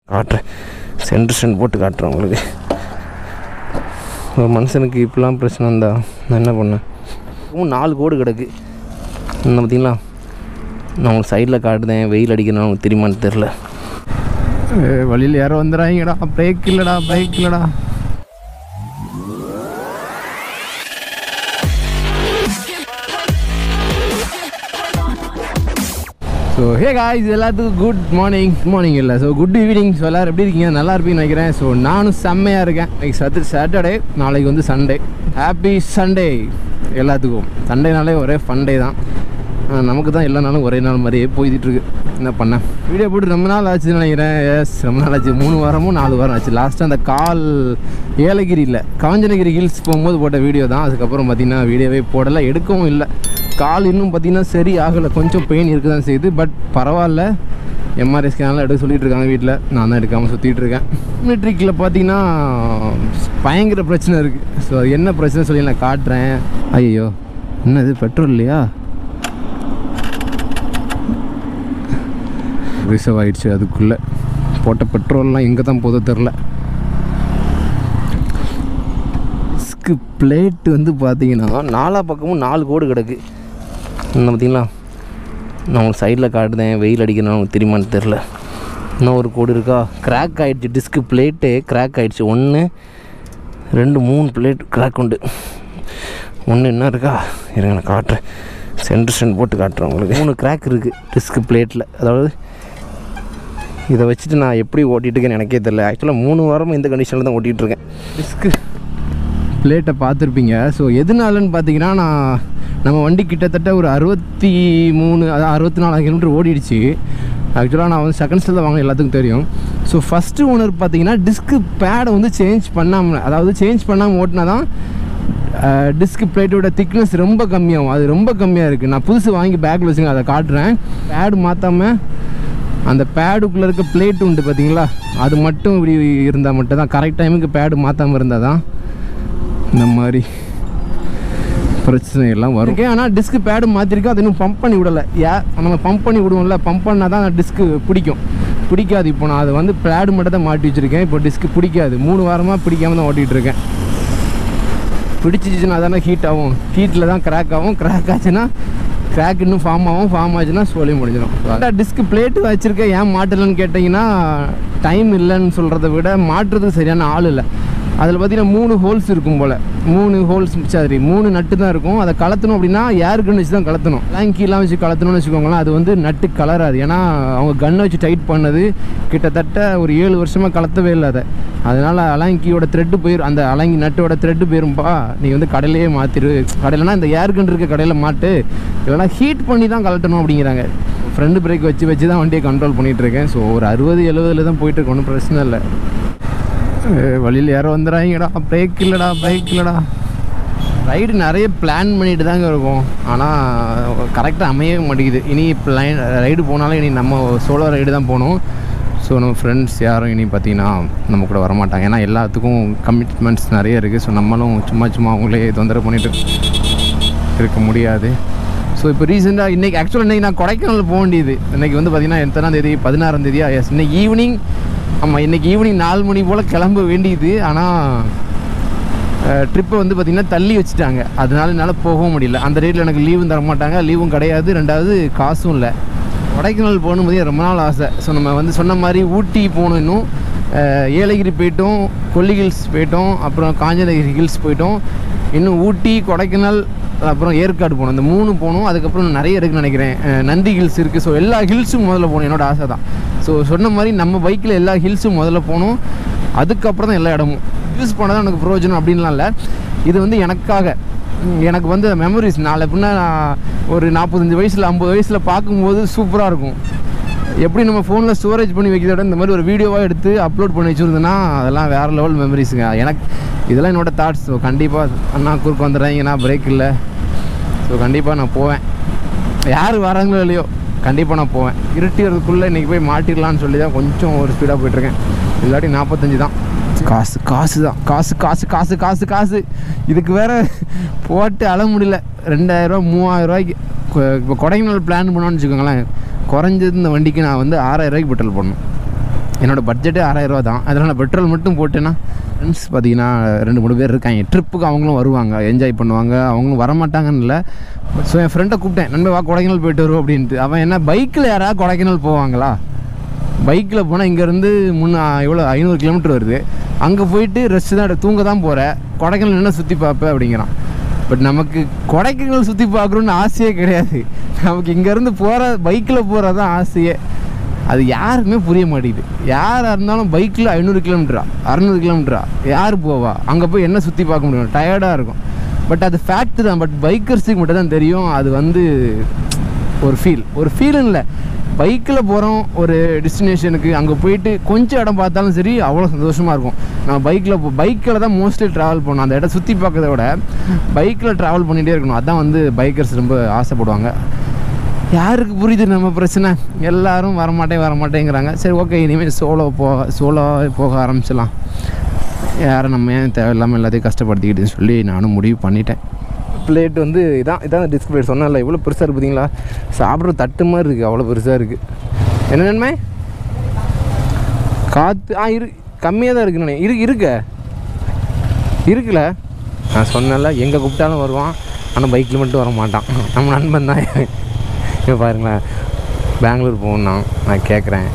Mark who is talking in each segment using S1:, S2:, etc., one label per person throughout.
S1: காட்டுறேன் centre stand போட்டு காட்டுறேன் உங்களுக்கு ஒரு மனுஷனுக்கு இப்படிலாம் பிரச்சனை வந்தா நான் என்ன பண்ணேன் இன்னும் நாலு கோடு கிடக்கு இன்னும் பார்த்தீங்களா நான் உங்களுக்கு சைடில் காட்டுதேன் வெயில் அடிக்கிறேன் உங்களுக்கு தெரியுமான்னு தெரில
S2: வழியில் யாரோ வந்துடுறாங்கடா பிரேக் இல்லைடா பிரேக் இல்லைடா ஸோ ஹே காய்ஸ் எல்லாத்துக்கும் குட் மார்னிங் மார்னிங் இல்லை ஸோ குட் ஈவினிங் ஸோ எல்லோரும் எப்படி இருக்கீங்க நல்லா இருப்பீங்கன்னு நினைக்கிறேன் ஸோ நானும் செம்மையாக இருக்கேன் இன்னைக்கு சத்து சாட்டர்டே நாளைக்கு வந்து சண்டே ஹாப்பி சண்டே எல்லாத்துக்கும் சண்டேனாலே ஒரே ஃபன் டே தான் ஆனா, நமக்கு தான் எல்லா நாளும் ஒரே நாள் மாதிரியே போய்கிட்டு இருக்கு என்ன பண்ணேன் வீடியோ போட்டு ரொம்ப நாள் ஆச்சுன்னு நினைக்கிறேன் எஸ் ரொம்ப நாள் ஆச்சு மூணு வாரமும் நாலு வாரம் ஆச்சு லாஸ்ட்டாக அந்த கால் ஏலகிரியில் காஞ்சனகிரி ஹில்ஸ் போகும்போது போட்ட வீடியோ தான் அதுக்கப்புறம் பார்த்தீங்கன்னா வீடியோவே போடலை எடுக்கவும் இல்லை கால் இன்னும் பார்த்தீங்கன்னா சரி ஆகலை கொஞ்சம் பெயின் இருக்க தான் செய்யுது பட் பரவாயில்ல எம்ஆர்ஐ ஸ்கேன்லாம் எடுக்க சொல்லிட்டு இருக்காங்க வீட்டில் நான் தான் எடுக்காமல் சுற்றிட்டு இருக்கேன் மிலிட்ரிக்கில் பார்த்தீங்கன்னா பயங்கர பிரச்சனை இருக்குது ஸோ அது என்ன பிரச்சனை சொல்லி நான் காட்டுறேன் ஐயோ என்னது பெட்ரோல் இல்லையா ரிசர்வ் ஆயிடுச்சு அதுக்குள்ளே போட்ட பெட்ரோல்லாம் எங்கே தான் போதோ தெரில டிஸ்க்கு பிளேட் வந்து பார்த்தீங்கன்னா
S1: நாலா பக்கமும் நாலு கோடு கிடக்கு இன்னும் பார்த்தீங்களா நான் உங்களுக்கு சைடில் காட்டுதேன் வெயில் அடிக்கிறேன் உங்களுக்கு தெரியுமான்னு தெரில இன்னும் ஒரு கோடு இருக்கா கிராக் ஆகிடுச்சு டிஸ்க்கு பிளேட்டே கிராக் ஆகிடுச்சு ஒன்று ரெண்டு மூணு பிளேட் கிராக் உண்டு ஒன்று என்ன இருக்கா இருங்க நான் காட்டுறேன் சென்டர் ஸ்டாண்ட் போட்டு காட்டுறேன் உங்களுக்கு மூணு கிராக் இருக்குது டிஸ்க்கு பிளேட்டில் அதாவது இதை வச்சுட்டு நான் எப்படி ஓட்டிகிட்டு இருக்கேன்னு எனக்கே தெரில ஆக்சுவலாக மூணு வாரமும் இந்த கண்டிஷனில் தான் ஓட்டிகிட்டு இருக்கேன்
S2: டிஸ்க்கு பிளேட்டை பார்த்துருப்பீங்க ஸோ எதனாலன்னு பார்த்தீங்கன்னா நான் நம்ம வண்டி கிட்டத்தட்ட ஒரு அறுபத்தி மூணு அதாவது அறுபத்தி நாலு கிலோமீட்டர் ஓடிடுச்சு ஆக்சுவலாக நான் வந்து செகண்ட் ஸ்டெல்ல வாங்க எல்லாத்துக்கும் தெரியும் ஸோ ஃபஸ்ட்டு ஓனர் பார்த்தீங்கன்னா டிஸ்க்கு பேடை வந்து சேஞ்ச் பண்ணாமல் அதாவது சேஞ்ச் பண்ணாமல் ஓட்டினா தான் டிஸ்க் பிளேட்டோட திக்னஸ் ரொம்ப கம்மியாகும் அது ரொம்ப கம்மியாக இருக்குது நான் புதுசு வாங்கி பேக்கில் வச்சுங்க அதை காட்டுறேன் பேடு மாற்றாமல் அந்த பேடுக்குள்ளே இருக்க பிளேட் உண்டு பார்த்தீங்களா அது மட்டும் இப்படி இருந்தால் மட்டும் தான் கரெக்ட் டைமுக்கு பேடு மாற்றாமல் இருந்தால் தான் இந்த மாதிரி பிரச்சனை எல்லாம் வரும் ஆனால் டிஸ்க் பேடு மாற்றிருக்கோம் அது இன்னும் பம்ப் பண்ணி விடலை ஏ நம்ம பம்ப் பண்ணி விடுவோம்ல பம்ப் பண்ணால் தான் டிஸ்க்கு பிடிக்கும் பிடிக்காது இப்போ நான் அதை வந்து பேடு மட்டும் தான் மாட்டி வச்சுருக்கேன் இப்போ டிஸ்க்கு பிடிக்காது மூணு வாரமாக பிடிக்காம தான் ஓட்டிகிட்டு இருக்கேன் பிடிச்சிச்சுன்னா தானே ஹீட் ஆகும் ஹீட்டில் தான் கிராக் ஆகும் கிராக் ஆச்சுன்னா கிராக் இன்னும் ஃபார்ம் ஆகும் ஃபார்ம் ஆச்சுன்னா சொல்லி முடிஞ்சிடும் டிஸ்க் பிளேட்டு வச்சுருக்க ஏன் மாட்டலன்னு கேட்டிங்கன்னா டைம் இல்லைன்னு சொல்கிறத விட மாட்டுறதுக்கு சரியான ஆள் இல்லை அதில் பார்த்தீங்கன்னா மூணு ஹோல்ஸ் இருக்கும் போல் மூணு ஹோல்ஸ் சரி மூணு நட்டு தான் இருக்கும் அதை கலத்தணும் அப்படின்னா ஏர் கன் வச்சு தான் கலத்தணும் லேங்கிலாம் வச்சு கலத்தணும்னு வச்சுக்கோங்களேன் அது வந்து நட்டு கலராது ஏன்னா அவங்க கன்னை வச்சு டைட் பண்ணது கிட்டத்தட்ட ஒரு ஏழு வருஷமாக கலத்தவே இல்லை அதை அதனால் அலங்கியோட த்ரெட்டு போயிடும் அந்த அலங்கி நட்டோட த்ரெட்டு போயிரும்பா நீ வந்து கடையிலேயே மாற்றிடு கடையிலனா இந்த ஏர் கன் இருக்க கடையில் மாட்டு இல்லைனா ஹீட் பண்ணி தான் கலட்டணும் அப்படிங்கிறாங்க ஃப்ரெண்டு பிரேக் வச்சு வச்சு தான் வண்டியை கண்ட்ரோல் பண்ணிகிட்டு இருக்கேன் ஸோ ஒரு அறுபது எழுபதுல தான் போயிட்டு இருக்கு ஒன்றும் பிரச்சனை இல்லை வழியில் யாரோ வந்துடுறாங்கடா பிரேக் இல்லைடா பிரேக் இல்லைடா ரைடு நிறைய பிளான் பண்ணிட்டு தாங்க இருக்கும் ஆனால் கரெக்டாக அமையவே மாட்டேங்குது இனி பிளான் ரைடு போனாலும் இனி நம்ம சோலோ ரைடு தான் போகணும் ஸோ நம்ம ஃப்ரெண்ட்ஸ் யாரும் இனி பார்த்தீங்கன்னா நம்ம கூட வரமாட்டாங்க ஏன்னா எல்லாத்துக்கும் கமிட்மெண்ட்ஸ் நிறைய இருக்குது ஸோ நம்மளும் சும்மா சும்மா அவங்களே தொந்தரவு பண்ணிட்டு இருக்க முடியாது ஸோ இப்போ ரீசெண்டாக இன்றைக்கி ஆக்சுவலாக இன்றைக்கி நான் கொடைக்கானல் போக வேண்டியது இன்றைக்கி வந்து பார்த்திங்கன்னா எத்தனாம் தேதி பதினாறாம் தேதியா எஸ் இன்னைக்கு ஈவினிங் ஆமாம் இன்றைக்கி ஈவினிங் நாலு மணி போல் கிளம்ப வேண்டியது ஆனால் ட்ரிப்பை வந்து பார்த்திங்கன்னா தள்ளி வச்சுட்டாங்க அதனால என்னால் போகவும் முடியல அந்த டேட்டில் எனக்கு லீவும் தர மாட்டாங்க லீவும் கிடையாது ரெண்டாவது காசும் இல்லை கொடைக்கானல் போகணும் போதே ரொம்ப நாள் ஆசை ஸோ நம்ம வந்து சொன்ன மாதிரி ஊட்டி போகணும் இன்னும் அஹ், ஏலகிரி போயிட்டோம் கொல்லி ஹில்ஸ் போயிட்டோம் அப்புறம் காஞ்சனகிரி ஹில்ஸ் போயிட்டோம் இன்னும் ஊட்டி கொடைக்கானல் அப்புறம் ஏற்காடு போகணும் இந்த மூணு போகணும் அதுக்கப்புறம் நிறைய இருக்குன்னு நினைக்கிறேன் அஹ், நந்தி ஹில்ஸ் இருக்குது ஸோ எல்லா ஹில்ஸும் முதல்ல போகணும் என்னோட ஆசை தான் ஸோ சொன்ன மாதிரி நம்ம பைக்கில் எல்லா ஹில்ஸும் முதல்ல போகணும் அதுக்கப்புறம் தான் எல்லா இடமும் யூஸ் பண்ணால் தான் எனக்கு பிரயோஜனம் அப்படின்லாம் இல்லை இது வந்து எனக்காக ம், எனக்கு வந்து மெமரிஸ் நாளை பின்ன நான் ஒரு நாற்பத்தஞ்சு வயசில் ஐம்பது வயசில் பார்க்கும்போது சூப்பராக இருக்கும் எப்படி நம்ம ஃபோனில் ஸ்டோரேஜ் பண்ணி வைக்கிறத விட இந்த மாதிரி ஒரு வீடியோவாக எடுத்து அப்லோட் பண்ணி வச்சுருந்தேன்னா அதெல்லாம் வேறு லெவல் மெமரிஸுங்க எனக்கு இதெல்லாம் என்னோட தாட்ஸ் ஸோ கண்டிப்பாக அண்ணா குறுக்க வந்துடுறாங்க நான் பிரேக் இல்லை ஸோ கண்டிப்பாக நான் போவேன் யார் வராங்களோ இல்லையோ கண்டிப்பாக நான் போவேன் இருட்டிறதுக்குள்ளே இன்றைக்கி போய் மாட்டிடலான்னு சொல்லி தான் கொஞ்சம் ஒரு ஸ்பீடாக போயிட்டுருக்கேன் இல்லாட்டி நாற்பத்தஞ்சு தான் காசு காசு தான் காசு காசு காசு காசு காசு இதுக்கு வேற போட்டு அள முடியல ரெண்டாயிரரூவா மூவாயிரரூவாய்க்கு இப்போ கொடைக்கானல் பிளான் பண்ணோன்னு வச்சுக்கோங்களேன் குறைஞ்சது இந்த வண்டிக்கு நான் வந்து ஆறாயிரம் ரூபாய்க்கு பெட்ரோல் போடணும் என்னோடய பட்ஜெட்டே ஆறாயிரரூவா தான் அதில் நான் பெட்ரோல் மட்டும் போட்டேன்னா ஃப்ரெண்ட்ஸ் பார்த்தீங்கன்னா ரெண்டு மூணு பேர் இருக்காங்க ட்ரிப்புக்கு அவங்களும் வருவாங்க என்ஜாய் பண்ணுவாங்க அவங்களும் வரமாட்டாங்கன்னு இல்லை ஸோ என் ஃப்ரெண்டை கூப்பிட்டேன் நண்பே வா கொடைக்கானல் போயிட்டு வருவோம் அப்படின்ட்டு அவன் என்ன பைக்கில் யாராவது கொடைக்கானல் போவாங்களா பைக்கில் போனால் இங்கேருந்து முன்ன எவ்வளோ ஐநூறு கிலோமீட்டர் வருது அங்கே போயிட்டு ரெஸ்ட் தான் எடு- தூங்க தான் போகிறேன் கொடைக்கானல் என்ன சுற்றி பார்ப்பேன் அப்படிங்கிறான் பட் நமக்கு கொடைக்கானல் சுற்றி பார்க்குறோன்னு ஆசையே கிடையாது நமக்கு இங்கேருந்து போகிற பைக்கில் போகிறது தான் ஆசையே அது யாருக்குமே புரிய மாட்டேங்குது யாராக இருந்தாலும் பைக்கில் ஐநூறு கிலோமீட்டரா அறநூறு கிலோமீட்டரா யார் போவா அங்கே போய் என்ன சுற்றி பார்க்க முடியும் டயர்டாக இருக்கும் பட் அது ஃபேக்ட் தான் பட் பைக்கர்ஸுக்கு மட்டும் தான் தெரியும் அது வந்து ஒரு ஃபீல் ஒரு ஃபீலும் இல்லை பைக்கில் போகிறோம் ஒரு டெஸ்டினேஷனுக்கு அங்கே போயிட்டு கொஞ்சம் இடம் பார்த்தாலும் சரி அவ்வளோ சந்தோஷமாக இருக்கும் நான் பைக்கில் பைக்கில் தான் மோஸ்ட்லி ட்ராவல் பண்ணணும் அந்த இடம் சுற்றி பார்க்கறத விட பைக்கில் ட்ராவல் பண்ணிகிட்டே இருக்கணும் அதான் வந்து பைக்கர்ஸ் ரொம்ப ஆசைப்படுவாங்க யாருக்கு புரியுது நம்ம பிரச்சனை எல்லாரும் வரமாட்டேன் வரமாட்டேங்கிறாங்க சரி ஓகே இனிமேல் சோலோ போக சோலோ போக ஆரம்பிச்சிடலாம் யாரை நம்ம ஏன் தேவையில்லாமல் எல்லாத்தையும் கஷ்டப்படுத்திக்கிட்டுன்னு சொல்லி நானும் முடிவு பண்ணிட்டேன் பிளேட் வந்து இதான் இதான் டிஸ்க் பிளேட் சொன்னல இவ்வளோ பெருசாக இருக்குது பார்த்தீங்களா சாப்பிட்ற தட்டு மாதிரி இருக்குது அவ்வளோ பெருசாக இருக்குது என்ன நன்மை காற்று ஆ இரு கம்மியாக தான் இருக்குன்னு நினை- இருக்கு இருக்க இருக்குல்ல நான் சொன்னல எங்கே கூப்பிட்டாலும் வருவான் ஆனால் பைக்கில் மட்டும் வர மாட்டான் நம்ம நண்பன் தான் இப்போ பாருங்களேன் பெங்களூர் போகணும் நான் கேட்குறேன்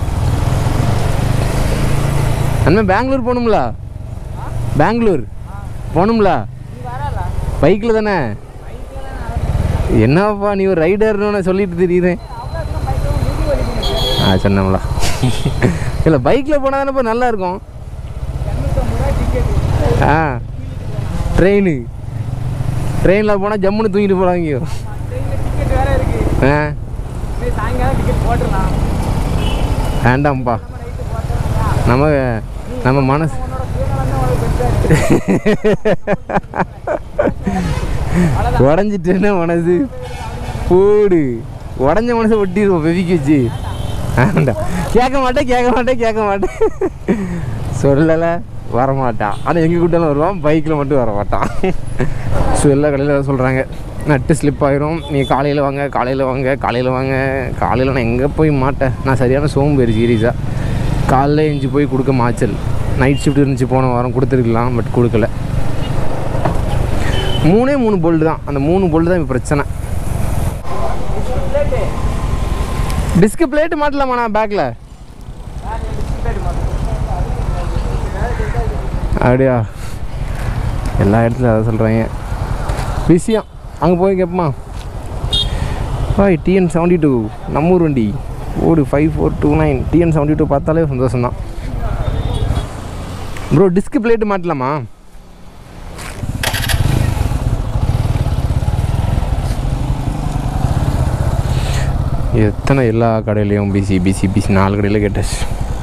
S2: நண்பன் பெங்களூர் போகணும்ல பெங்களூர் போகணும்ல பைக்கில் தானே என்னப்பா நீ ஒரு ரைடர்னு சொல்லிட்டு தெரியுது ஆ சொன்னோம்ல இல்லை பைக்கில் போனால் தானேப்பா நல்லா இருக்கும் ஆ ட்ரெயின் ட்ரெயினில் போனால் ஜம்முன்னு தூங்கிட்டு போகிறாங்க ஆ வேண்டாம்ப்பா நம்ம நம்ம மனசு உடஞ்சிட்டேன்னா மனசு போடு உடஞ்ச மனசை ஒட்டிடுவோம் வெவிக்கி வச்சு வேண்டாம் கேட்க மாட்டேன் கேட்க மாட்டேன் கேட்க மாட்டேன் சொல்லலை வரமாட்டான் ஆனால் எங்கே கூட்டாலும் வருவான் பைக்கில் மட்டும் வர மாட்டான் ஸோ எல்லா கடையில் சொல்கிறாங்க நட்டு ஸ்லிப் ஆயிரும் நீ காலையில் வாங்க காலையில் வாங்க காலையில் வாங்க காலையில் நான் எங்கே போய் மாட்டேன் நான் சரியான சோம்பேறி சீரியஸாக காலைல எஞ்சி போய் கொடுக்க மாச்சல் நைட் ஷிஃப்ட் இருந்துச்சு போன வாரம் கொடுத்துருக்கலாம் பட் கொடுக்கல மூணே மூணு போல்டு தான் அந்த மூணு போல்டு தான் இப்போ பிரச்சனை டிஸ்க் பிளேட்டு மாட்டலாமாண்ணா பேக்கில் அப்படியா எல்லா இடத்துலையும் அதை சொல்கிறாங்க விஷயம் அங்கே போய் கேட்போமா ஹாய் டிஎன் செவன்டி டூ நம்மூர் வண்டி ஓடு five four two nine TN seventy two பார்த்தாலே சந்தோஷம் தான் ப்ரோ டிஸ்க் பிளேட்டு மாட்டலாமா எத்தனை எல்லா கடையிலையும் பிசி பிசி பிசி நாலு கடையில் கேட்டாச்சு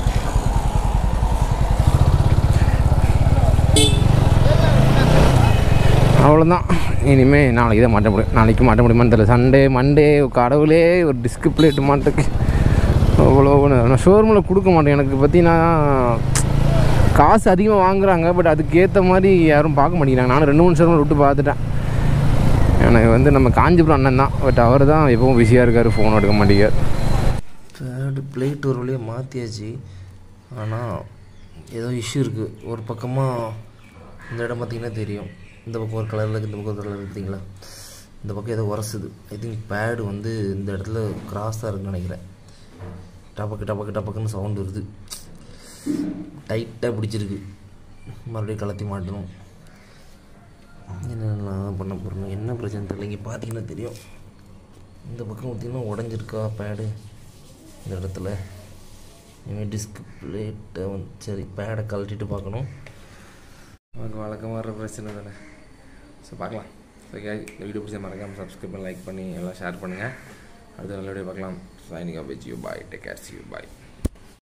S2: அவ்வளோதான் இனிமேல் நாளைக்கு தான் மாட்ட முடியும் நாளைக்கு மாட்ட முடியுமான்னு தெரியல சண்டே மண்டே கடவுளே ஒரு டிஸ்க் பிளேட் மாட்டுக்கு அவ்வளோ நான் ஷோரூமில் கொடுக்க மாட்டேன் எனக்கு பார்த்தீங்கன்னா காசு அதிகமாக வாங்குறாங்க பட் அதுக்கு ஏற்ற மாதிரி யாரும் பார்க்க மாட்டேங்கிறாங்க நானும் ரெண்டு மூணு ஷோரூமில் விட்டு பார்த்துட்டேன் எனக்கு வந்து நம்ம காஞ்சிபுரம் அண்ணன் தான் பட் அவர் தான் எப்பவும் பிஸியாக இருக்கார் ஃபோன் எடுக்க மாட்டேங்கார்
S1: தேர்டு பிளேட் ஒரு வழியாக மாற்றியாச்சு ஆனால் ஏதோ இஷ்யூ இருக்குது ஒரு பக்கமாக இந்த இடம் பார்த்தீங்கன்னா தெரியும் இந்த பக்கம் ஒரு கலரில் இருக்குது இந்த பக்கம் ஒரு கலர் பார்த்தீங்களா இந்த பக்கம் ஏதோ உரசுது ஐ திங்க் பேடு வந்து இந்த இடத்துல கிராஸாக இருக்குன்னு நினைக்கிறேன் டபக்கு டபக்கு டபக்குன்னு சவுண்ட் வருது டைட்டாக பிடிச்சிருக்கு மறுபடியும் கலத்தி மாட்டணும் என்னென்னலாம் பண்ண போகிறோம் என்ன பிரச்சனை தெரியல இங்கே பார்த்தீங்கன்னா தெரியும் இந்த பக்கம் பார்த்தீங்கன்னா உடஞ்சிருக்கா பேடு இந்த இடத்துல இனிமேல் டிஸ்க் பிளேட்டை வந்து சரி பேடை கழட்டிட்டு பார்க்கணும்
S2: நமக்கு வழக்கமாக வர பிரச்சனை தானே ஸோ பார்க்கலாம் ஓகே இந்த வீடியோ பிடிச்ச மறக்காமல் சப்ஸ்கிரைப் பண்ணி லைக் பண்ணி எல்லாம் ஷேர் பண்ணுங்கள் அடுத்த நல்ல வீடியோ பார்க்கலாம் signing off which you bye take care you bye